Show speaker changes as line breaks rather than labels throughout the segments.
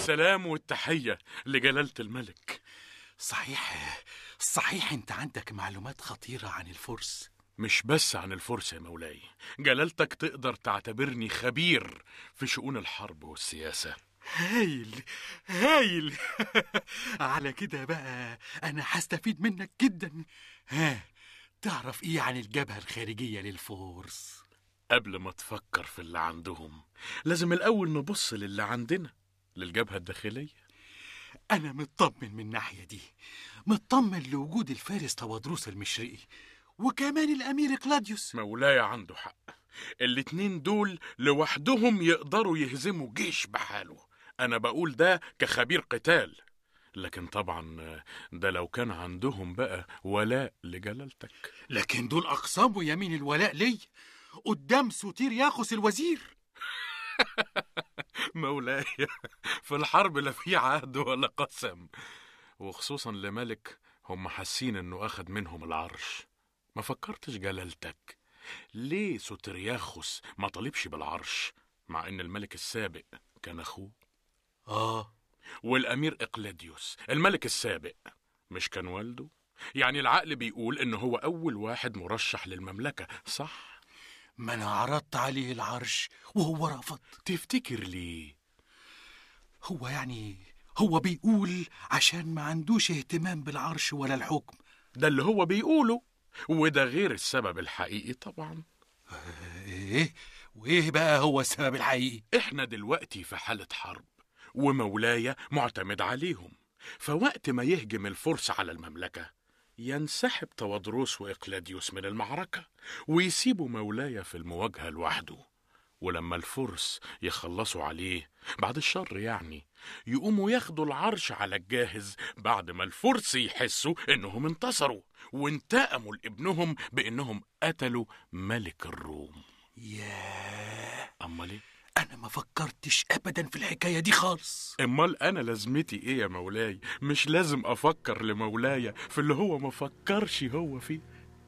السلام والتحية لجلالة الملك
صحيح صحيح انت عندك معلومات خطيرة عن الفرس
مش بس عن الفرس يا مولاي جلالتك تقدر تعتبرني خبير في شؤون الحرب والسياسة
هايل هايل على كده بقى انا هستفيد منك جدا ها تعرف ايه عن الجبهة الخارجية للفرس
قبل ما تفكر في اللي عندهم لازم الأول نبص للي عندنا للجبهة الداخلية
انا مطمن من الناحية دي مطمن لوجود الفارس توادروس المشرقي وكمان الامير كلاديوس
مولاي عنده حق الاتنين دول لوحدهم يقدروا يهزموا جيش بحاله أنا بقول ده كخبير قتال لكن طبعا ده لو كان عندهم بقى ولاء لجلالتك
لكن دول اقسموا يمين الولاء لي قدام سوتير ياخس الوزير
مولاي في الحرب لا في عهد ولا قسم وخصوصا لملك هم حاسين انه اخد منهم العرش ما فكرتش جلالتك ليه سوترياخوس ما طلبش بالعرش مع ان الملك السابق كان اخوه
اه
والامير اقلاديوس الملك السابق مش كان والده يعني العقل بيقول ان هو اول واحد مرشح للمملكه صح
ما انا عرضت عليه العرش وهو رفض
تفتكر ليه
هو يعني هو بيقول عشان ما عندوش اهتمام بالعرش ولا الحكم
ده اللي هو بيقوله وده غير السبب الحقيقي طبعا
ايه وايه بقى هو السبب الحقيقي
احنا دلوقتي في حالة حرب ومولاي معتمد عليهم فوقت ما يهجم الفرس على المملكة ينسحب توادروس وإقلاديوس من المعركة ويسيبوا مولاي في المواجهة لوحده ولما الفرس يخلصوا عليه بعد الشر يعني يقوموا ياخدوا العرش على الجاهز بعد ما الفرس يحسوا انهم انتصروا وانتقموا لابنهم بانهم قتلوا ملك الروم
ياه
امال ايه
انا ما فكرتش ابدا في الحكايه دي خالص
امال انا لازمتي ايه يا مولاي مش لازم افكر لمولاي في اللي هو ما فكرش هو فيه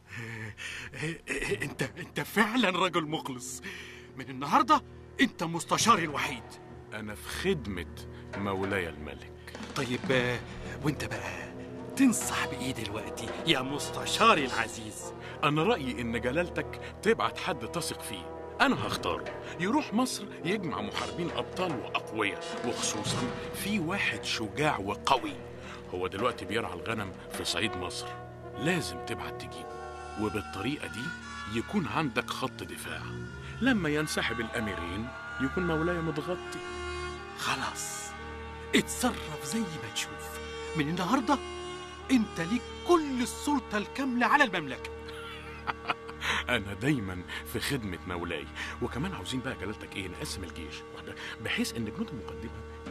إيه إيه انت انت فعلا رجل مخلص من النهارده انت مستشاري الوحيد
انا في خدمة مولاي الملك
طيب آه، وانت بقى تنصح بايه دلوقتي يا مستشاري العزيز
انا رأيي ان جلالتك تبعت حد تثق فيه انا هختاره يروح مصر يجمع محاربين ابطال واقوياء وخصوصا في واحد شجاع وقوي هو دلوقتي بيرعى الغنم في صعيد مصر لازم تبعت تجيبه وبالطريقة دي يكون عندك خط دفاع لما ينسحب الاميرين يكون مولاي متغطي
خلاص اتصرف زي ما تشوف من النهارده انت ليك كل السلطه الكامله على المملكه
انا دايما في خدمه مولاي وكمان عاوزين بقى جلالتك ايه نقسم الجيش واخد بالك؟ بحيث ان جنود المقدمه